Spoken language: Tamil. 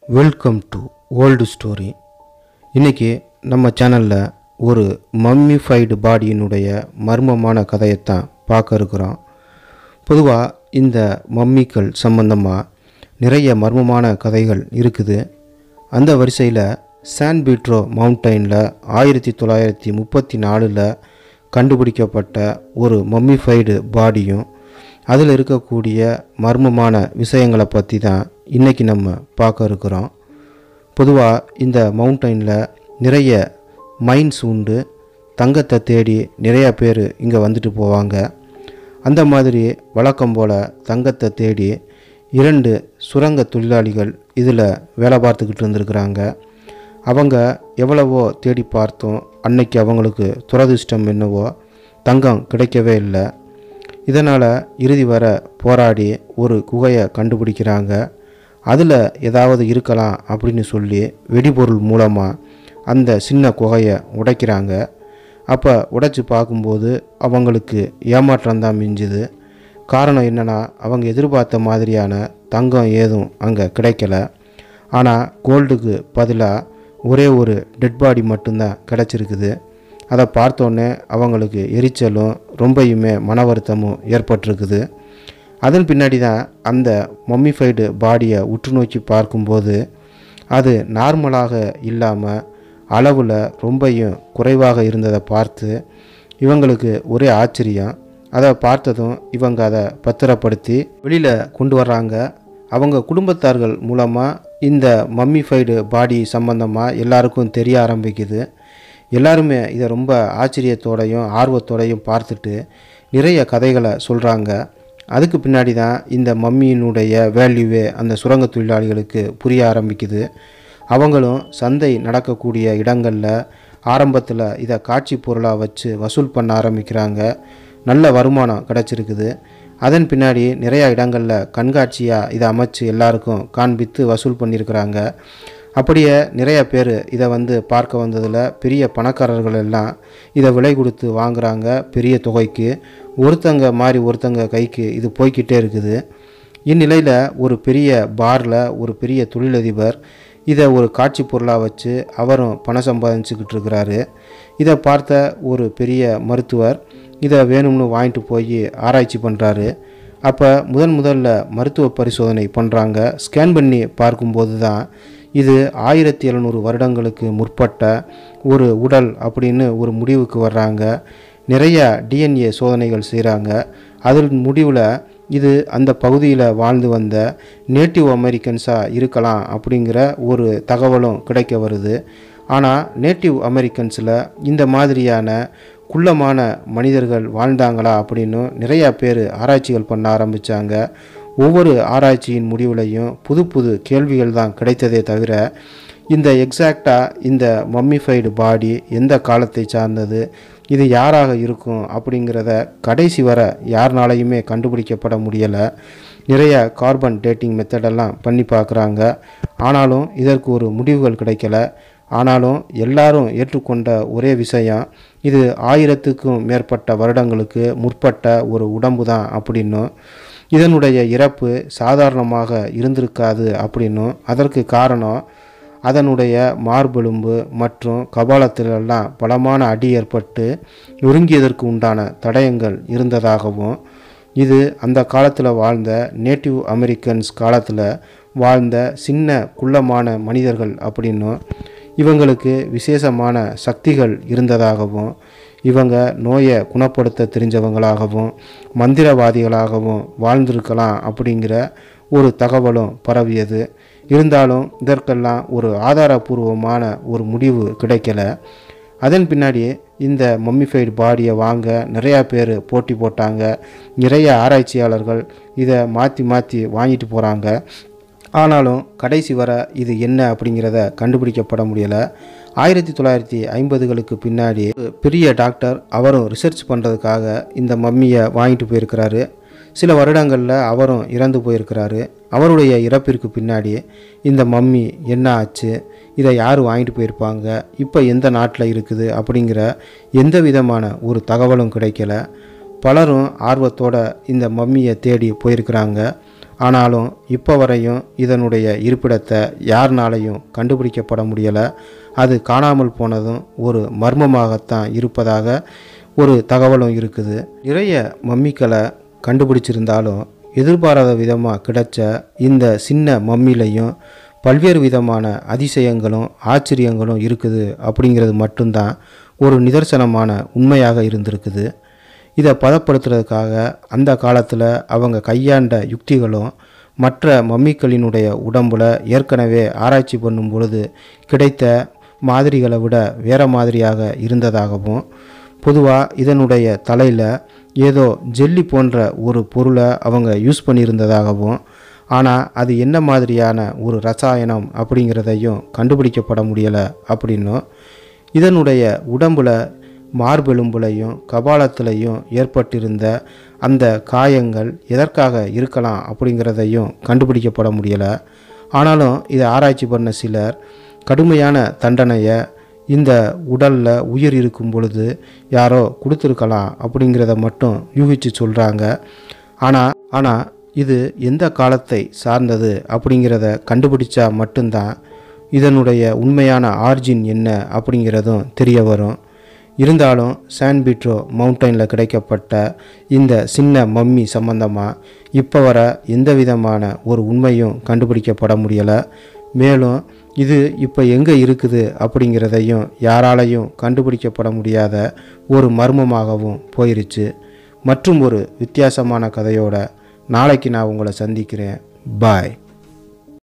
வெல்கம் டு ஓல்டு ஸ்டோரி இன்றைக்கி நம்ம சேனலில் ஒரு மம்மிஃபைடு பாடியினுடைய மர்மமான கதையைத்தான் பார்க்க இருக்கிறோம் பொதுவாக இந்த மம்மிக்கள் சம்பந்தமாக நிறைய மர்மமான கதைகள் இருக்குது அந்த வரிசையில் சான் பீட்ரோ மவுண்டைனில் ஆயிரத்தி தொள்ளாயிரத்தி முப்பத்தி நாலில் கண்டுபிடிக்கப்பட்ட ஒரு மம்மிஃபைடு பாடியும் அதில் இருக்கக்கூடிய மர்மமான விஷயங்களை பற்றி தான் இன்றைக்கி நம்ம பார்க்க இருக்கிறோம் பொதுவாக இந்த மவுண்டைனில் நிறைய மைன்ஸ் உண்டு தங்கத்தை தேடி நிறைய பேர் இங்கே வந்துட்டு போவாங்க அந்த மாதிரி வழக்கம் போல் தங்கத்தை தேடி இரண்டு சுரங்க தொழிலாளிகள் இதில் வேலை பார்த்துக்கிட்டு இருந்திருக்கிறாங்க அவங்க எவ்வளவோ தேடி பார்த்தோம் அன்னைக்கு அவங்களுக்கு துரதிர்ஷ்டம் என்னவோ தங்கம் கிடைக்கவே இல்லை இதனால் இறுதி வர போராடி ஒரு குகையை கண்டுபிடிக்கிறாங்க அதில் ஏதாவது இருக்கலாம் அப்படின்னு சொல்லி வெடிபொருள் மூலமாக அந்த சின்ன குகையை உடைக்கிறாங்க அப்போ உடைச்சி பார்க்கும்போது அவங்களுக்கு ஏமாற்றம் தான் மிஞ்சுது காரணம் என்னென்னா அவங்க எதிர்பார்த்த மாதிரியான தங்கம் ஏதும் அங்கே கிடைக்கல ஆனால் கோல்டுக்கு பதிலாக ஒரே ஒரு டெட் பாடி மட்டும்தான் கிடச்சிருக்குது அதை பார்த்தோன்னே அவங்களுக்கு எரிச்சலும் ரொம்பயுமே மன வருத்தமும் ஏற்பட்டிருக்குது அதன் பின்னாடி தான் அந்த மம்மிஃபைடு பாடியை உற்று நோக்கி பார்க்கும்போது அது நார்மலாக இல்லாமல் அளவில் ரொம்பையும் குறைவாக இருந்ததை பார்த்து இவங்களுக்கு ஒரே ஆச்சரியம் அதை பார்த்ததும் இவங்க அதை பத்திரப்படுத்தி வெளியில் கொண்டு வர்றாங்க அவங்க குடும்பத்தார்கள் மூலமாக இந்த மம்மிஃபைடு பாடி சம்பந்தமாக எல்லாருக்கும் தெரிய ஆரம்பிக்குது எல்லாருமே இதை ரொம்ப ஆச்சரியத்தோடையும் ஆர்வத்தோடையும் பார்த்துட்டு நிறைய கதைகளை சொல்கிறாங்க அதுக்கு பின்னாடி தான் இந்த மம்மியினுடைய வேல்யூவே அந்த சுரங்க தொழிலாளிகளுக்கு புரிய ஆரம்பிக்குது அவங்களும் சந்தை நடக்கக்கூடிய இடங்களில் ஆரம்பத்தில் இதை காட்சி பொருளாக வச்சு வசூல் பண்ண ஆரம்பிக்கிறாங்க நல்ல வருமானம் கிடச்சிருக்குது அதன் பின்னாடி நிறையா இடங்களில் கண்காட்சியாக இதை அமைச்சு எல்லாருக்கும் காண்பித்து வசூல் பண்ணியிருக்கிறாங்க அப்படியே நிறைய பேர் இதை வந்து பார்க்க வந்ததில் பெரிய பணக்காரர்கள் எல்லாம் இதை விலை கொடுத்து வாங்குகிறாங்க பெரிய தொகைக்கு ஒருத்தங்க மாதிரி ஒருத்தங்க கைக்கு இது போய்கிட்டே இருக்குது இந்நிலையில் ஒரு பெரிய பாரில் ஒரு பெரிய தொழிலதிபர் இதை ஒரு காட்சி பொருளாக வச்சு அவரும் பணம் சம்பாதிச்சுக்கிட்டு இருக்கிறாரு இதை பார்த்த ஒரு பெரிய மருத்துவர் இதை வேணும்னு வாங்கிட்டு போய் ஆராய்ச்சி பண்ணுறாரு அப்போ முதன் முதல்ல மருத்துவ பரிசோதனை பண்ணுறாங்க ஸ்கேன் பண்ணி பார்க்கும்போது தான் இது ஆயிரத்தி எழுநூறு வருடங்களுக்கு முற்பட்ட ஒரு உடல் அப்படின்னு ஒரு முடிவுக்கு வர்றாங்க நிறைய டிஎன்ஏ சோதனைகள் செய்கிறாங்க அதில் முடிவில் இது அந்த பகுதியில் வாழ்ந்து வந்த நேட்டிவ் அமெரிக்கன்ஸாக இருக்கலாம் அப்படிங்கிற ஒரு தகவலும் கிடைக்க வருது ஆனால் நேட்டிவ் அமெரிக்கன்ஸில் இந்த மாதிரியான குள்ளமான மனிதர்கள் வாழ்ந்தாங்களா அப்படின்னு நிறையா பேர் ஆராய்ச்சிகள் பண்ண ஆரம்பித்தாங்க ஒவ்வொரு ஆராய்ச்சியின் முடிவுலையும் புது புது கேள்விகள் தான் கிடைத்ததே தவிர இந்த எக்ஸாக்டாக இந்த மம்மிஃபைடு பாடி எந்த காலத்தை சார்ந்தது இது யாராக இருக்கும் அப்படிங்கிறத கடைசி வர யாருனாலையுமே கண்டுபிடிக்கப்பட முடியலை நிறைய கார்பன் டேட்டிங் மெத்தடெல்லாம் பண்ணி பார்க்குறாங்க ஆனாலும் இதற்கு ஒரு முடிவுகள் கிடைக்கல ஆனாலும் எல்லாரும் ஏற்றுக்கொண்ட ஒரே விஷயம் இது ஆயிரத்துக்கும் மேற்பட்ட வருடங்களுக்கு முற்பட்ட ஒரு உடம்பு தான் அப்படின்னும் இதனுடைய இறப்பு சாதாரணமாக இருந்திருக்காது அப்படின்னும் அதற்கு காரணம் அதனுடைய மார்பெலும்பு மற்றும் கபாலத்திலெல்லாம் பலமான அடி ஏற்பட்டு நொறுங்கியதற்கு உண்டான தடயங்கள் இருந்ததாகவும் இது அந்த காலத்தில் வாழ்ந்த நேட்டிவ் அமெரிக்கன்ஸ் காலத்தில் வாழ்ந்த சின்ன குள்ளமான மனிதர்கள் அப்படின்னும் இவங்களுக்கு விசேஷமான சக்திகள் இருந்ததாகவும் இவங்க நோயை குணப்படுத்த தெரிஞ்சவங்களாகவும் மந்திரவாதிகளாகவும் வாழ்ந்திருக்கலாம் அப்படிங்கிற ஒரு தகவலும் பரவியது இருந்தாலும் இதற்கெல்லாம் ஒரு ஆதாரபூர்வமான ஒரு முடிவு கிடைக்கல அதன் பின்னாடி இந்த மம்மிஃபைடு பாடியை வாங்க நிறையா பேர் போட்டி போட்டாங்க நிறைய ஆராய்ச்சியாளர்கள் இதை மாற்றி மாற்றி வாங்கிட்டு போகிறாங்க ஆனாலும் கடைசி வர இது என்ன அப்படிங்கிறத கண்டுபிடிக்கப்பட முடியலை ஆயிரத்தி தொள்ளாயிரத்தி ஐம்பதுகளுக்கு பின்னாடி ஒரு பெரிய டாக்டர் அவரும் ரிசர்ச் பண்ணுறதுக்காக இந்த மம்மியை வாங்கிட்டு போயிருக்கிறாரு சில வருடங்களில் அவரும் இறந்து போயிருக்கிறாரு அவருடைய இறப்பிற்கு பின்னாடி இந்த மம்மி என்ன ஆச்சு இதை யார் வாங்கிட்டு போயிருப்பாங்க இப்போ எந்த நாட்டில் இருக்குது அப்படிங்கிற எந்த விதமான ஒரு தகவலும் கிடைக்கல பலரும் ஆர்வத்தோட இந்த மம்மியை தேடி போயிருக்கிறாங்க ஆனாலும் இப்போ வரையும் இதனுடைய இருப்பிடத்தை யாருனாலையும் கண்டுபிடிக்கப்பட முடியலை அது காணாமல் போனதும் ஒரு மர்மமாகத்தான் இருப்பதாக ஒரு தகவலும் இருக்குது நிறைய மம்மிக்களை கண்டுபிடிச்சிருந்தாலும் எதிர்பாராத விதமாக கிடைச்ச இந்த சின்ன மம்மிலையும் பல்வேறு விதமான அதிசயங்களும் ஆச்சரியங்களும் இருக்குது அப்படிங்கிறது மட்டும்தான் ஒரு நிதர்சனமான உண்மையாக இருந்திருக்குது இதை பதப்படுத்துறதுக்காக அந்த காலத்தில் அவங்க கையாண்ட யுக்திகளும் மற்ற மம்மிக்களினுடைய உடம்புல ஏற்கனவே ஆராய்ச்சி பண்ணும் பொழுது கிடைத்த மாதிரிகளை விட வேற மாதிரியாக இருந்ததாகவும் பொதுவாக இதனுடைய தலையில் ஏதோ ஜெல்லி போன்ற ஒரு பொருளை அவங்க யூஸ் பண்ணியிருந்ததாகவும் ஆனால் அது என்ன மாதிரியான ஒரு ரசாயனம் அப்படிங்கிறதையும் கண்டுபிடிக்கப்பட முடியலை அப்படின்னும் இதனுடைய உடம்புல மார்பெலும்புலையும் கபாலத்திலையும் ஏற்பட்டிருந்த அந்த காயங்கள் எதற்காக இருக்கலாம் அப்படிங்கிறதையும் கண்டுபிடிக்கப்பட முடியலை ஆனாலும் இதை ஆராய்ச்சி பண்ண சிலர் கடுமையான தண்டனையை இந்த உடலில் உயிர் இருக்கும் பொழுது யாரோ கொடுத்துருக்கலாம் அப்படிங்கிறத மட்டும் யூகிச்சு சொல்கிறாங்க ஆனால் ஆனால் இது எந்த காலத்தை சார்ந்தது அப்படிங்கிறத கண்டுபிடிச்சா மட்டும்தான் இதனுடைய உண்மையான ஆர்ஜின் என்ன அப்படிங்கிறதும் தெரிய வரும் இருந்தாலும் சான் பீட்ரோ மவுண்டனில் கிடைக்கப்பட்ட இந்த சின்ன மம்மி சம்பந்தமாக இப்போ வர எந்த விதமான ஒரு உண்மையும் கண்டுபிடிக்கப்பட முடியலை மேலும் இது இப்போ எங்கே இருக்குது அப்படிங்கிறதையும் யாராலையும் கண்டுபிடிக்கப்பட முடியாத ஒரு மர்மமாகவும் போயிருச்சு மற்றும் ஒரு வித்தியாசமான கதையோட நாளைக்கு நான் உங்களை சந்திக்கிறேன் பாய்